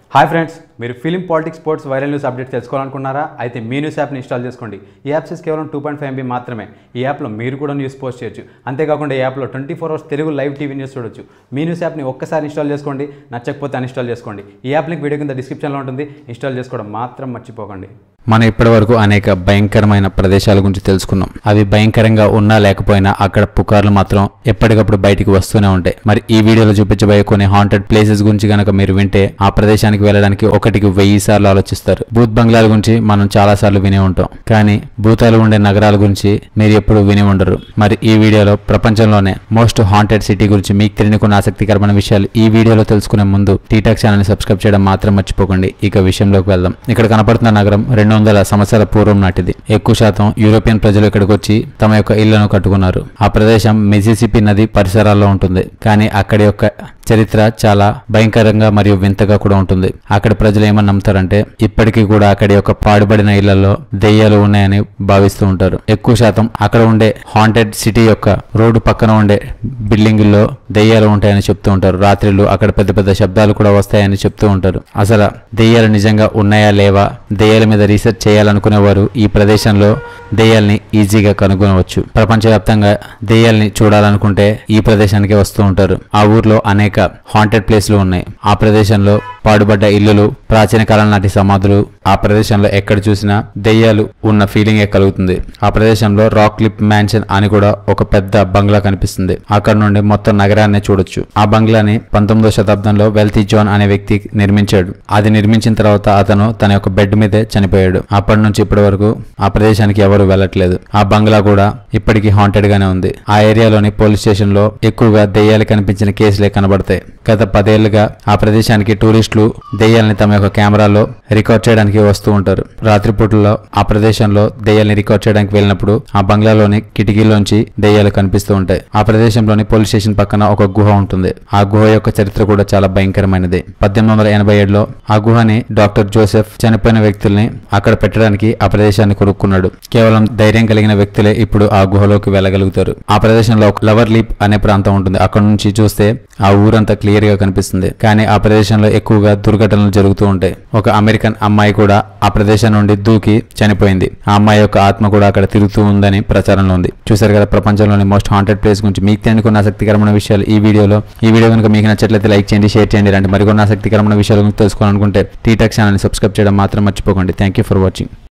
hi friends మీరు film politics sports viral news update తెలుసుకోవాలనుకున్నారా అయితే మీ న్యూస్ యాప్ని ఇన్స్టాల్ చేసుకోండి ఈ యాప్ సైజ్ కేవలం టూ పాయింట్ ఫైవ్ ఎంబీ మాత్రమే ఈ యాప్లో మీరు కూడా న్యూస్ పోస్ట్ చేయొచ్చు అంతేకాకుండా ఈ యాప్లో twenty four hours Telugu live TV news చూడొచ్చు మీ న్యూస్ యాప్ని ఒక్కసారి ఇన్స్టాల్ చేసుకోండి నచ్చకపోతే అన్ఇన్స్టాల్ చేసుకోండి ఈ యాప్ లింక్ వీడియో కింద డిస్క్రిప్షన్లో ఉంటుంది ఇన్స్టాల్ చేసుకోవడం మాత్రం మర్చిపోకండి మనం ఇప్పటివరకు అనేక భయంకరమైన ప్రదేశాల గురించి తెలుసుకున్నాం అవి భయంకరంగా ఉన్నా లేకపోయినా అక్కడ పుకార్లు మాత్రం ఎప్పటికప్పుడు బయటికి వస్తూనే ఉంటాయి మరి ఈ వీడియోలో చూపించబోయే కొన్ని హాంటెడ్ ప్లేసెస్ గురించి గనక మీరు వింటే ఆ ప్రదేశానికి వెళ్ళడానికి ఒకటికి వెయ్యి సార్లు ఆలోచిస్తారు భూత్ బంగ్లాల గురించి మనం చాలా సార్లు విని ఉంటాం కానీ భూతాలు ఉండే నగరాల గురించి మీరు ఎప్పుడు విని ఉండరు మరి ఈ వీడియోలో ప్రపంచంలోనే మోస్ట్ హాంటెడ్ సిటీ గురించి మీకు తెలియని కొన్ని ఆసక్తికరమైన విషయాలు ఈ వీడియోలో తెలుసుకునే ముందు టీటాక్ ఛానల్ ని సబ్స్క్రైబ్ చేయడం మాత్రం మర్చిపోకండి ఇక విషయంలోకి వెళ్దాం ఇక్కడ కనపడుతున్న నగరం రెండు వందల సంవత్సరాల పూర్వం నాటిది ఎక్కువ శాతం యూరోపియన్ ప్రజలు ఇక్కడికి వచ్చి తమ యొక్క ఇళ్లను కట్టుకున్నారు ఆ ప్రదేశం మిసిసిపి నది పరిసరాల్లో ఉంటుంది కానీ అక్కడి యొక్క చరిత్ర చాలా భయంకరంగా మరియు వింతగా కూడా ఉంటుంది అక్కడ ప్రజలు ఏమని నమ్ముతారంటే ఇప్పటికీ కూడా అక్కడి యొక్క పాడుబడిన ఇళ్లలో దెయ్యాలు ఉన్నాయని భావిస్తూ ఉంటారు ఎక్కువ శాతం అక్కడ ఉండే హాంటెడ్ సిటీ యొక్క రోడ్డు పక్కన ఉండే బిల్డింగుల్లో దెయ్యాలు ఉంటాయని చెప్తూ ఉంటారు రాత్రిళ్ళు అక్కడ పెద్ద పెద్ద శబ్దాలు కూడా వస్తాయని చెప్తూ ఉంటారు అసలు దెయ్యాలు నిజంగా ఉన్నాయా లేవా దెయ్యాల మీద రీసెర్చ్ చేయాలనుకునేవారు ఈ ప్రదేశంలో దెయ్యాల్ని ఈజీగా కనుగొనవచ్చు ప్రపంచవ్యాప్తంగా దెయ్యాల్ని చూడాలనుకుంటే ఈ ప్రదేశానికి వస్తూ ఉంటారు ఆ ఊర్లో అనేక హాంటెడ్ ప్లేస్లు ఉన్నాయి ఆ ప్రదేశంలో పాడుబడ్డ ఇల్లులు ప్రాచీన కాలం నాటి సమాధులు ఆ ప్రదేశంలో ఎక్కడ చూసినా దెయ్యాలు ఉన్న ఫీలింగ్ కలుగుతుంది ఆ ప్రదేశంలో రాక్ క్లిప్ మ్యాన్షన్ అని కూడా ఒక పెద్ద బంగ్లా కనిపిస్తుంది అక్కడ నుండి మొత్తం నగరాన్ని చూడొచ్చు ఆ బంగ్లాని పంతొమ్మిదో శతాబ్దంలో వెల్తీ జాన్ అనే వ్యక్తి నిర్మించాడు అది నిర్మించిన తర్వాత అతను తన యొక్క బెడ్ మీదే చనిపోయాడు అప్పటి నుంచి ఇప్పటి వరకు ఆ ప్రదేశానికి ఎవరు వెళ్ళట్లేదు ఆ బంగ్లా కూడా ఇప్పటికీ హాంటెడ్ గానే ఉంది ఆ ఏరియాలోని పోలీస్ స్టేషన్ లో ఎక్కువగా దెయ్యాలు కనిపించిన కేసులే కనబడతాయి గత పదేళ్లుగా ఆ ప్రదేశానికి టూరిస్టులు దెయ్యాలని తమ యొక్క కెమెరాలో రికార్డ్ చేయడానికి వస్తూ ఉంటారు రాత్రిపూటల్లో ఆ ప్రదేశంలో దెయ్యాలని రికార్డ్ చేయడానికి వెళ్ళినప్పుడు ఆ బంగ్లాలోని కిటికీలోంచి దెయ్యాలు కనిపిస్తూ ఉంటాయి ఆ ప్రదేశంలోని పోలీస్ స్టేషన్ పక్కన ఒక గుహ ఉంటుంది ఆ గుహ యొక్క చరిత్ర కూడా చాలా భయంకరమైనది పద్దెనిమిది వందల ఎనభై ఏడులో ఆ గుహని డాక్టర్ జోసెఫ్ చనిపోయిన వ్యక్తుల్ని అక్కడ పెట్టడానికి ఆ ప్రదేశాన్ని కొనుక్కున్నాడు కేవలం ధైర్యం కలిగిన వ్యక్తులే ఇప్పుడు ఆ గుహలోకి వెళ్ళగలుగుతారు ఆ ప్రదేశంలో ఒక లవర్ లీప్ అనే ప్రాంతం ఉంటుంది అక్కడ నుంచి చూస్తే ఆ ఊరంతా క్లియర్ గా కనిపిస్తుంది కానీ ఆ ప్రదేశంలో ఎక్కువగా దుర్ఘటనలు జరుగుతూ ఉంటాయి ఒక అమెరికన్ అమ్మాయి కూడా ఆ ప్రదేశం నుండి దూకి చనిపోయింది ఆ అమ్మాయి యొక్క ఆత్మ కూడా అక్కడ తిరుగుతూ ఉందని ప్రచారంలో ఉంది చూసారు కదా ప్రపంచంలోని మోస్ట్ హాంటెడ్ ప్లేస్ గురించి మీకు తెలియని కొన్ని ఆసక్తికరమైన విషయాలు ఈ వీడియోలో ఈ వీడియో కనుక మీకు నచ్చట్లయితే లైక్ చేయండి షేర్ చేయండి ఇలాంటి మరికొన్ని ఆసక్తికరమైన విషయాల గురించి తెలుసుకోవాలనుకుంటే టీటాక్ ఛానల్ని సబ్స్క్రైబ్ చేయడం మాత్రం మర్చిపోకండి థ్యాంక్ యూ ఫర్ వాచింగ్